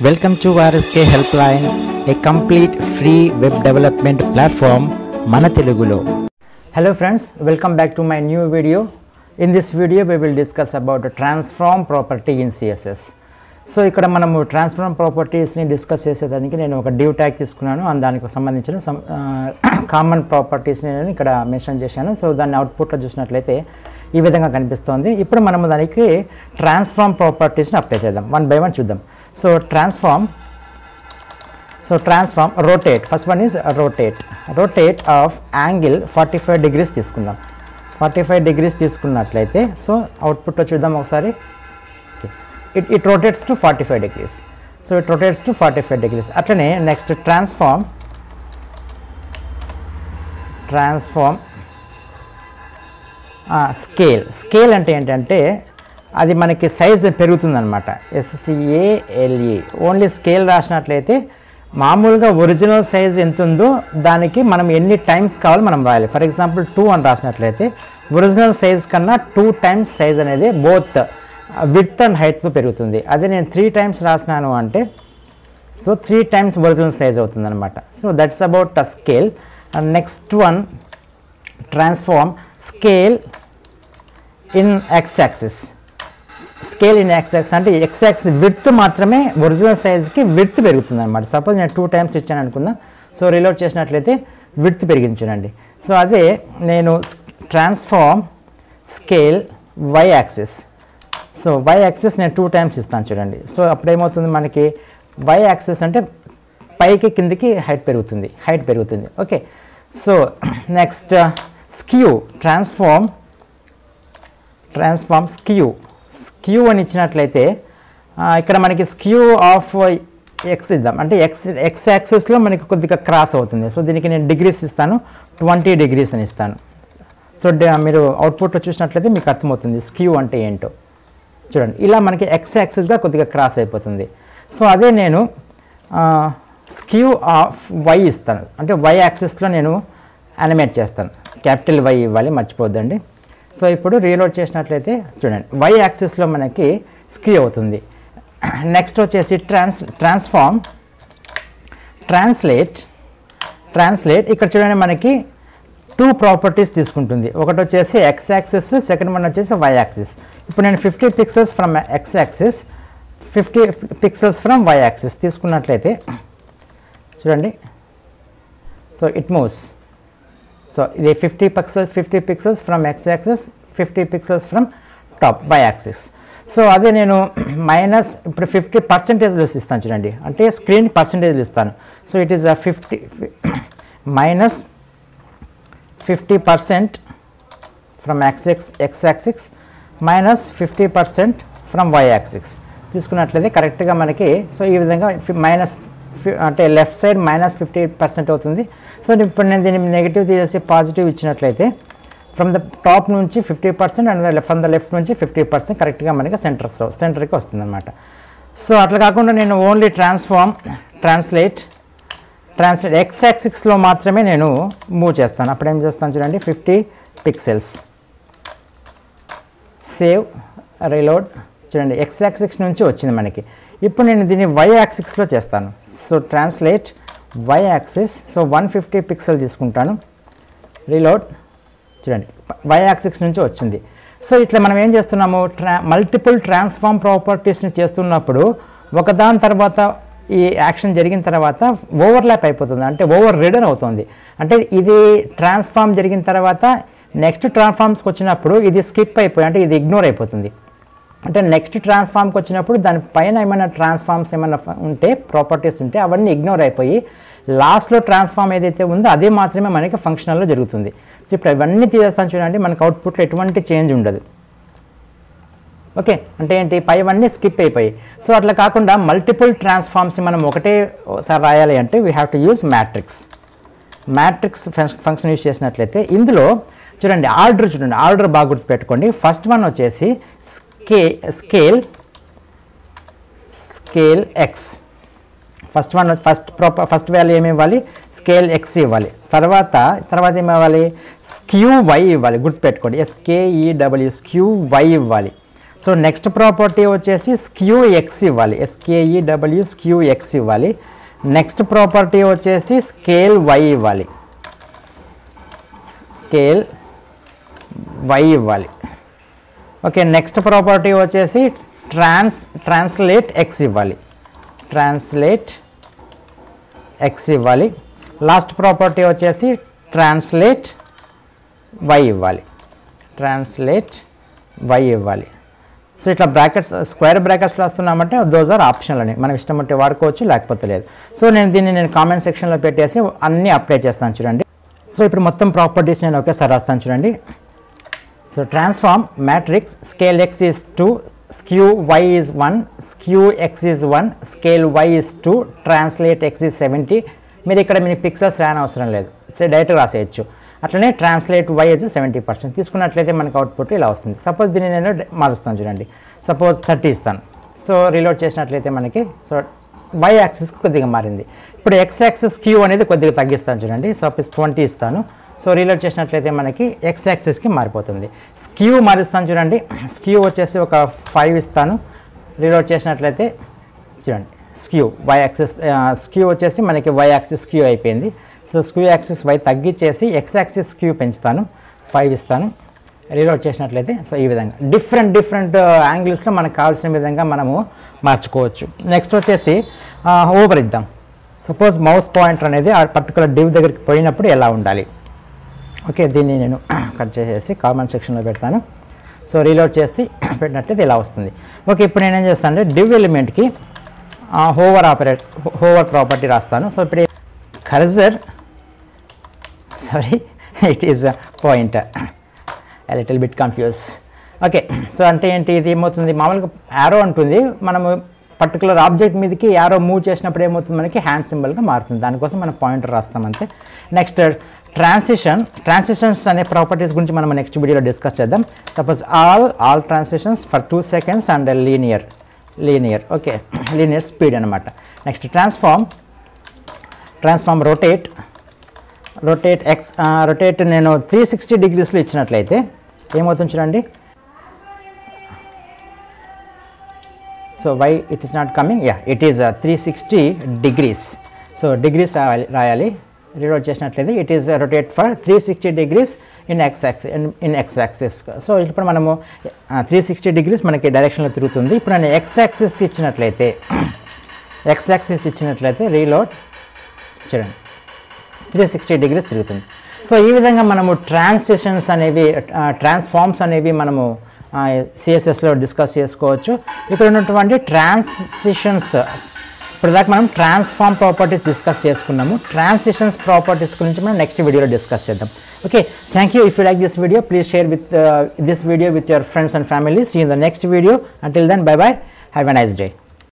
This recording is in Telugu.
Welcome to RSK Helpline, a complete free web development platform మన తెలుగులో Hello friends, welcome back to my new video. In this video we will discuss about the transform property in CSS. So ఇక్కడ మనము ట్రాన్స్ఫార్మ్ ప్రాపర్టీస్ని డిస్కస్ చేసేదానికి నేను ఒక డ్యూ ట్యాగ్ తీసుకున్నాను అండ్ దానికి సంబంధించిన కామన్ ప్రాపర్టీస్ని నేను ఇక్కడ మెన్షన్ చేశాను సో దాన్ని అవుట్పుట్లో చూసినట్లయితే ఈ విధంగా కనిపిస్తోంది ఇప్పుడు మనము దానికి ట్రాన్స్ఫార్మ్ ప్రాపర్టీస్ని అప్లై చేద్దాం వన్ బై వన్ చూద్దాం so transform so transform rotate first one is rotate rotate of angle forty five degrees తీసుకుందాం ఫార్టీ ఫైవ్ డిగ్రీస్ తీసుకున్నట్లయితే సో అవుట్పుట్లో చూద్దాం ఒకసారి it it rotates to forty five degrees so it rotates to forty five degrees అట్లనే next transform transform scale scale అంటే ఏంటంటే అది మనకి సైజ్ పెరుగుతుందన్నమాట ఎస్సిఏఎల్ఈ ఓన్లీ స్కేల్ రాసినట్లయితే మామూలుగా ఒరిజినల్ సైజ్ ఎంత ఉందో దానికి మనం ఎన్ని టైమ్స్ కావాలో మనం రాయాలి ఫర్ ఎగ్జాంపుల్ టూ అని రాసినట్లయితే ఒరిజినల్ సైజ్ కన్నా టూ టైమ్స్ సైజ్ అనేది బోత్ విడ్త్ అండ్ హైట్తో పెరుగుతుంది అదే నేను త్రీ టైమ్స్ రాసినాను అంటే so three times original size అవుతుంది అనమాట so that's about a scale and next one transform scale in X axis scale in X axis అంటే ఎక్స్ యాక్సిస్ విడ్త్ మాత్రమే ఒరిజినల్ సైజ్కి విడ్త్ పెరుగుతుంది అనమాట సపోజ్ నేను టూ టైమ్స్ ఇచ్చాను అనుకుందాం సో రిలోడ్ చేసినట్లయితే విడ్త్ పెరిగించానండి సో అదే నేను transform scale Y axis so Y axis నేను టూ టైమ్స్ ఇస్తాను చూడండి సో అప్పుడు ఏమవుతుంది మనకి వై యాక్సిస్ అంటే పైకి కిందికి హైట్ పెరుగుతుంది హైట్ పెరుగుతుంది okay so next skew transform transform skew skew అని ఇచ్చినట్లయితే ఆ, ఇక్కడ మనకి స్క్యూ ఆఫ్ ఎక్స్ ఇద్దాం అంటే ఎక్స్ ఎక్స్ యాక్సిస్లో మనకి కొద్దిగా క్రాస్ అవుతుంది సో దీనికి నేను డిగ్రీస్ ఇస్తాను ట్వంటీ డిగ్రీస్ అని ఇస్తాను సో డ- మీరు అవుట్పుట్లో చూసినట్లయితే మీకు అర్థమవుతుంది స్క్యూ అంటే ఏంటో చూడండి ఇలా మనకి ఎక్స్ యాక్సిస్గా కొద్దిగా క్రాస్ అయిపోతుంది సో అదే నేను స్క్యూ ఆఫ్ వై ఇస్తాను అంటే వై యాక్సిస్లో నేను యానిమేట్ చేస్తాను క్యాపిటల్ వై ఇవ్వాలి మర్చిపోద్దండి సో ఇప్పుడు రీలోడ్ చేసినట్లయితే చూడండి వై యాక్సిస్లో మనకి స్క్యూ అవుతుంది నెక్స్ట్ వచ్చేసి ట్రాన్స్ ట్రాన్స్ఫార్మ్ ట్రాన్స్లేట్ ట్రాన్స్లేట్ ఇక్కడ చూడండి మనకి టూ ప్రాపర్టీస్ తీసుకుంటుంది ఒకటి వచ్చేసి ఎక్స్ యాక్సిస్ సెకండ్ వన్ వచ్చేసి వై యాక్సిస్ ఇప్పుడు నేను fifty pixels from X axis fifty pixels from Y axis తీసుకున్నట్లయితే చూడండి సో ఇట్ మూవ్స్ సో ఇది fifty pixel fifty pixels from X axis fifty pixels from top Y axis so అదే నేను మైనస్ ఇప్పుడు ఫిఫ్టీ పర్సెంటేజ్లు ఇస్తాను చూడండి అంటే స్క్రీన్ పర్సెంటేజ్లు ఇస్తాను so it is fifty minus fifty percent from X X X axis minus fifty percent from Y axis తీసుకున్నట్లయితే కరెక్ట్గా మనకి సో ఈ విధంగా మైనస్ అంటే left side minus fifty percent అవుతుంది సో ఇప్పుడు నేను దీన్ని నెగిటివ్ తీసేసి పాజిటివ్ ఇచ్చినట్లయితే ఫ్రమ్ ద టాప్ నుంచి fifty percent and from the left నుంచి ఫిఫ్టీ పర్సెంట్ కరెక్ట్గా మనకి సెంటర్ సెంటర్కి వస్తుంది అనమాట సో అట్లా కాకుండా నేను only transform translate translate X యాక్సిక్స్లో మాత్రమే నేను మూవ్ చేస్తాను అప్పుడు ఏం చేస్తాను చూడండి ఫిఫ్టీ పిక్సెల్స్ సేవ్ రీలోడ్ చూడండి ఎక్స్ యాక్సిక్స్ నుంచి వచ్చింది మనకి ఇప్పుడు నేను దీన్ని వై యాక్సిక్స్లో చేస్తాను so translate Y axis so one fifty pixel తీసుకుంటాను రీలోడ్ చూడండి వై యాక్సిక్స్ నుంచి వచ్చింది సో ఇట్లా మనం ఏం చేస్తున్నాము ట్రా మల్టిపుల్ ట్రాన్స్ఫార్మ్ ప్రాపర్టీస్ని చేస్తున్నప్పుడు ఒకదాని తర్వాత ఈ యాక్షన్ జరిగిన తర్వాత ఓవర్లాప్ అయిపోతుంది అంటే ఓవర్ రిడన్ అవుతుంది అంటే ఇది ట్రాన్స్ఫార్మ్ జరిగిన తర్వాత నెక్స్ట్ ట్రాన్స్ఫార్మ్స్కి వచ్చినప్పుడు ఇది స్కిప్ అయిపోయి అంటే ఇది ఇగ్నోర్ అయిపోతుంది అంటే నెక్స్ట్ ట్రాన్స్ఫార్మ్కి వచ్చినప్పుడు దానిపైన ఏమైనా ట్రాన్స్ఫార్మ్స్ ఏమైనా ఫ- ఉంటే ప్రాపర్టీస్ ఉంటే అవన్నీ ఇగ్నోర్ అయిపోయి లాస్ట్లో ట్రాన్స్ఫార్మ్ ఏదైతే ఉందో అదే మాత్రమే మనకి ఫంక్షనల్లో జరుగుతుంది సో ఇప్పుడు అవన్నీ తీసేస్తాను చూడండి మనకు అవుట్పుట్లో ఎటువంటి చేంజ్ ఉండదు ఓకే అంటే ఏంటి పైవన్నీ స్కిప్ అయిపోయి సో అట్లా కాకుండా మల్టిపుల్ ట్రాన్స్ఫార్మ్స్ మనం ఒకటే సారి రాయాలి అంటే we have to use matrix matrix function use చేసినట్లయితే ఇందులో చూడండి ఆర్డర్ చూడండి ఆర్డర్ బాగా గుర్తుపెట్టుకోండి ఫస్ట్ వన్ వచ్చేసి scale scale scale X first one first proper first value ఏమి ఇవ్వాలి స్కేల్ ఎక్స్ ఇవ్వాలి తర్వాత తర్వాత ఏమి ఇవ్వాలి స్క్యూ వై ఇవ్వాలి గుర్తుపెట్టుకోండి ఎస్కేఈడబ్ల్యూ స్క్యూ వై ఇవ్వాలి సో నెక్స్ట్ ప్రాపర్టీ వచ్చేసి స్క్యూ ఎక్స్ ఇవ్వాలి ఎస్కేఈడబ్ల్యూ స్క్యూ ఎక్స్ ఇవ్వాలి నెక్స్ట్ ప్రాపర్టీ వచ్చేసి స్కేల్ వై ఇవ్వాలి స్కేల్ వై ఇవ్వాలి ఓకే నెక్స్ట్ ప్రాపర్టీ వచ్చేసి ట్రాన్స్ ట్రాన్స్లేట్ ఎక్స్ ఇవ్వాలి ట్రాన్స్లేట్ ఎక్స్ ఇవ్వాలి లాస్ట్ ప్రాపర్టీ వచ్చేసి ట్రాన్స్లేట్ వై ఇవ్వాలి ట్రాన్స్లేట్ వై ఇవ్వాలి సో ఇట్లా బ్రాకెట్స్ స్క్వేర్ బ్రాకెట్స్లో వస్తున్నామంటే దోస్ ఆర్ ఆప్షనల్ అని మనం ఇష్టం ఉంటే వాడుకోవచ్చు లేకపోతే లేదు సో నేను దీన్ని నేను కామెంట్ సెక్షన్లో పెట్టేసి అన్నీ అప్లై చేస్తాను చూడండి సో ఇప్పుడు మొత్తం ప్రాపర్టీస్ నేను ఒకేసారి రాస్తాను చూడండి so transform matrix scale X is two skew Y is one skew X is one scale Y is two translate X is seventy మీరు ఇక్కడ మీకు పిక్సెల్స్ రాని అవసరం లేదు సో డైరెక్ట్ రాసేయచ్చు అట్లనే ట్రాన్స్లేట్ వై వచ్చి సెవెంటీ పర్సెంట్ తీసుకున్నట్లయితే మనకు అవుట్పుట్ ఇలా వస్తుంది సపోజ్ దీన్ని నేను డ- మారుస్తాను చూడండి సపోజ్ థర్టీ ఇస్తాను సో రీలోడ్ చేసినట్లయితే మనకి సో వై యాక్సిస్ కొద్దిగా మారింది ఇప్పుడు ఎక్స్ యాక్సిస్ క్యూ అనేది కొద్దిగా తగ్గిస్తాను చూడండి సపోజ్ ట్వంటీ ఇస్తాను సో రీలోడ్ చేసినట్లయితే మనకి ఎక్స్ యాక్సిస్కి మారిపోతుంది స్క్యూ మారుస్తాను చూడండి స్క్యూ వచ్చేసి ఒక ఫైవ్ ఇస్తాను రీలోడ్ చేసినట్లయితే చూడండి స్క్యూ వై యాక్సిస్ స్క్యూ వచ్చేసి మనకి వై యాక్సిస్ క్యూ అయిపోయింది సో స్క్యూ యాక్సిస్ వై తగ్గించేసి ఎక్స్ యాక్సిస్ క్యూ పెంచుతాను ఫైవ్ ఇస్తాను రీలోడ్ చేసినట్లయితే సో ఈ విధంగా డిఫరెంట్ డిఫరెంట్ యాంగిల్స్లో మనకు కావాల్సిన విధంగా మనము మార్చుకోవచ్చు నెక్స్ట్ వచ్చేసి ఓవర్ ఇద్దాం సపోజ్ మౌస్ పాయింటర్ అనేది ఆ పర్టికులర్ డివ్ దగ్గరికి పోయినప్పుడు ఎలా ఉండాలి ఓకే దీన్ని నేను కట్ చేసేసి కామెంట్ సెక్షన్లో పెడతాను సో రీలోడ్ చేసి పెట్టినట్లయితే ఇలా వస్తుంది ఓకే ఇప్పుడు నేను ఏం చేస్తాను అంటే డివ్ ఎలిమెంట్కి హోవర్ ఆపరేట్ హోవర్ ప్రాపర్టీ రాస్తాను సో ఇప్పుడు cursor sorry it is pointer little bit confuse okay so అంటే ఏంటి ఇది ఏమవుతుంది మామూలుగా యారో అంటుంది మనము పర్టికులర్ ఆబ్జెక్ట్ మీదకి యారో మూవ్ చేసినప్పుడు ఏమవుతుంది మనకి హ్యాండ్ సింబల్గా మారుతుంది దానికోసం మనం పాయింటర్ రాస్తాం అంతే నెక్స్ట్ ట్రాన్సిషన్ ట్రాన్సిషన్స్ అనే ప్రాపర్టీస్ గురించి మనం నెక్స్ట్ వీడియోలో డిస్కస్ చేద్దాం suppose all all transitions for two seconds and linear linear okay linear speed అనమాట next transform transform rotate rotate X rotate నేను త్రీ సిక్స్టీ డిగ్రీస్లో ఇచ్చినట్లయితే ఏమవుతుంది చూడండి so why it is not coming yeah it is three sixty degrees so degrees రాయాలి రాయాలి రీలోడ్ చేసినట్లయితే it is rotate for three sixty degrees in X axis in X axis so ఇప్పుడు మనము త్రీ సిక్స్టీ డిగ్రీస్ మనకి డైరెక్షన్లో తిరుగుతుంది ఇప్పుడు నేను ఎక్స్ యాక్సిస్ ఇచ్చినట్లయితే ఎక్స్ యాక్సిస్ ఇచ్చినట్లయితే రీలోడ్ చూడండి త్రీ సిక్స్టీ డిగ్రీస్ తిరుగుతుంది సో ఈ విధంగా మనము ట్రాన్సిషన్స్ అనేవి ట్రాన్స్ఫార్మ్స్ అనేవి మనము సిఎస్ఎస్లో డిస్కస్ చేసుకోవచ్చు ఇక్కడ ఉన్నటువంటి ట్రాన్సిషన్స్ ఇప్పుడు దాకా మనం ట్రాన్స్ఫార్మ్ ప్రాపర్టీస్ డిస్కస్ చేసుకున్నాము ట్రాన్సిషన్స్ ప్రాపర్టీస్ గురించి మనం నెక్స్ట్ వీడియోలో డిస్కస్ చేద్దాం okay thank you if you like this video please share with this video with your friends and family see in the next video until then bye bye have a nice day